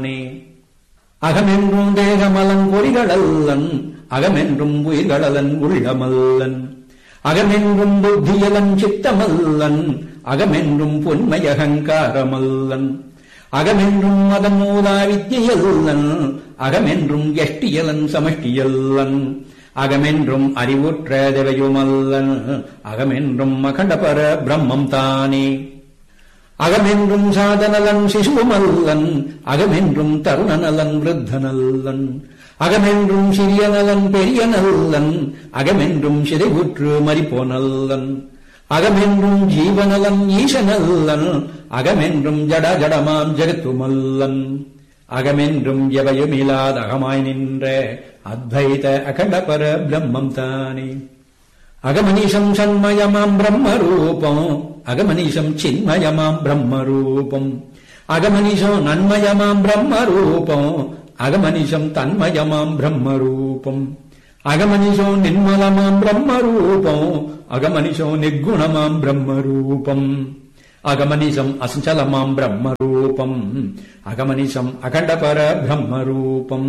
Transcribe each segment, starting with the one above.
அகமென்றும் தேகமலன் பொறிகளல்லன் அகமென்றும் உயிர்களலன் உள்ளமல்லன் அகமென்றும் புத்தியலன் சித்தமல்லன் அகமென்றும் பொன்மையகங்காரமல்லன் அகமென்றும் மதன் மூலா வித்தியல்லன் அகமென்றும் எஷ்டியலன் சமஷ்டியல்லன் அகமென்றும் அறிவுற்ற தேவையுமல்லன் அகமென்றும் அகண்டபர பிரம்மம் தானே அகமென்றும் சாதனலன் சிசுமல்லன் அகமென்றும் தருணநலன் விருத்தனல்லன் அகமென்றும் சிறிய நலன் பெரிய நல்லன் அகமென்றும் சிதைவுற்று மறிப்போனல்லன் அகமென்றும் ஜீவநலன் ஈசனல்லன் அகமென்றும் ஜட ஜடமாம் ஜெகத்துமல்லன் அகமென்றும் எவையுமில்லாத அகமாய் நின்ற அத்வைத அகண்டபர பிரம்மம் தானே அகமனிஷம் சண்மயமாம் பிரம்மரூபம் அகமனிஷம் சின்மயமாம் பிரம்மரூபம் அகமனிஷம் நன்மயமாம் பிரம்மரூபம் அகமனிஷம் தன்மயமாம் பிரம்மரூபம் அகமனிஷோ நிர்மலமாம் பிரம்மரூபம் அகமனிஷோ நிர்குணமாம் பிரம்மரூபம் அகமனிஷம் அசஞ்சலமாம் பிரம்மரூபம் அகமனிஷம் அகண்டபர பிரம்மரூபம்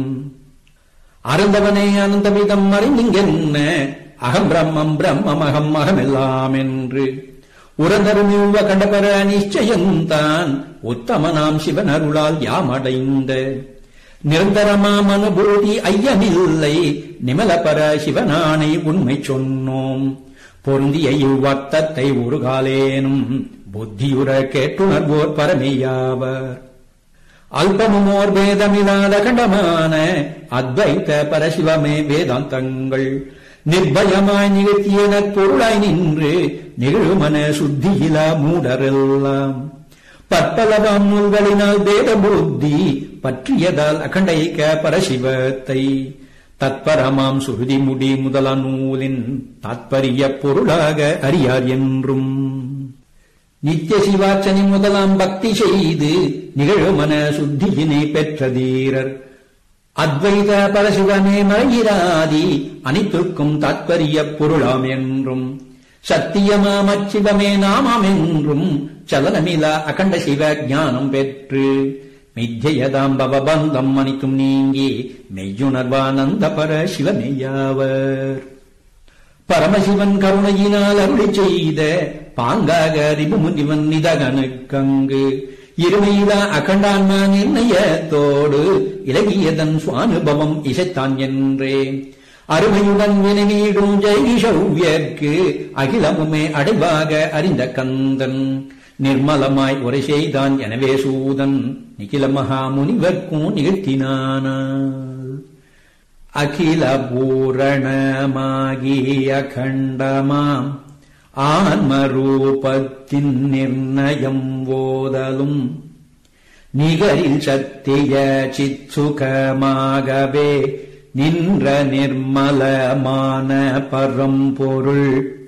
அருந்தவனே அனந்தவிதம் அறிந்திங்கென்ன அகம் பிரம்மம் பிரம்மம் அகம் அகமெல்லாம் என்று உரந்தருமிழ்வ கண்டபர நிச்சயந்தான் உத்தமனாம் சிவன் அருளால் யாமடைந்த நிரந்தரமாம் அனுபூதி ஐயமில்லை நிமலபர சிவனானை உண்மை சொன்னோம் பொருந்திய இவ்வர்த்தத்தை ஒரு காலேனும் புத்தியுற கேட்டுணர்வோர் பரமையாவர் அல்பமுமோர் வேதமில்லாத கண்டமான அத்வைத்த பரசிவமே வேதாந்தங்கள் நிர்பயமாய் நிகழ்த்தியன பொருளாய் நின்று நிகழுமன சுத்தியிலா மூடரெல்லாம் பற்பலவாம் நூல்களினால் வேத புத்தி பற்றியதால் அகண்டைக்க பரசிவத்தை தத்பரமாம் சுருதி முடி முதல நூலின் தாத்பரிய பொருளாக அறியார் என்றும் நித்திய சிவாச்சனி முதலாம் பக்தி செய்து நிகழுமன சுத்தியினை பெற்ற தீரர் அத்வைத பரசிவமே மறையிராதி அனைத்திற்கும் தாத்பரிய பொருளாம் என்றும் சத்தியமாமச்சிவமே நாமம் என்றும் சலனமிலா அகண்ட சிவ ஞானம் பெற்று மித்தியதாம் பவபந்தம் அனைத்தும் நீங்கி மெய்யுணர்வானந்த பர சிவமேயாவர் பரமசிவன் கருணையினால் அருளி செய்த பாங்காக அறிவுமுனிவன் நிதகனுக்கங்கு இருமையிலா அகண்டான்மா நிர்ணயத்தோடு இலகியதன் சுவானுபவம் இசைத்தான் என்றே அருமையுடன் வினவீடும் ஜெயிஷவ்யர்க்கு அகிலமுமே அடைவாக அறிந்த கந்தன் நிர்மலமாய் உரை செய்தான் எனவே சூதன் நிகில மகாமுனிவர்க்கும் நிகழ்த்தினானால் அகில பூரணமாகி அகண்டமாம் ஆன்மரூபத்தின் நிர்ணயம் ஓதலும் நிகரில் சத்திய சிச்சுகமாகவே நின்ற நிர்மலமான பரம்பொருள்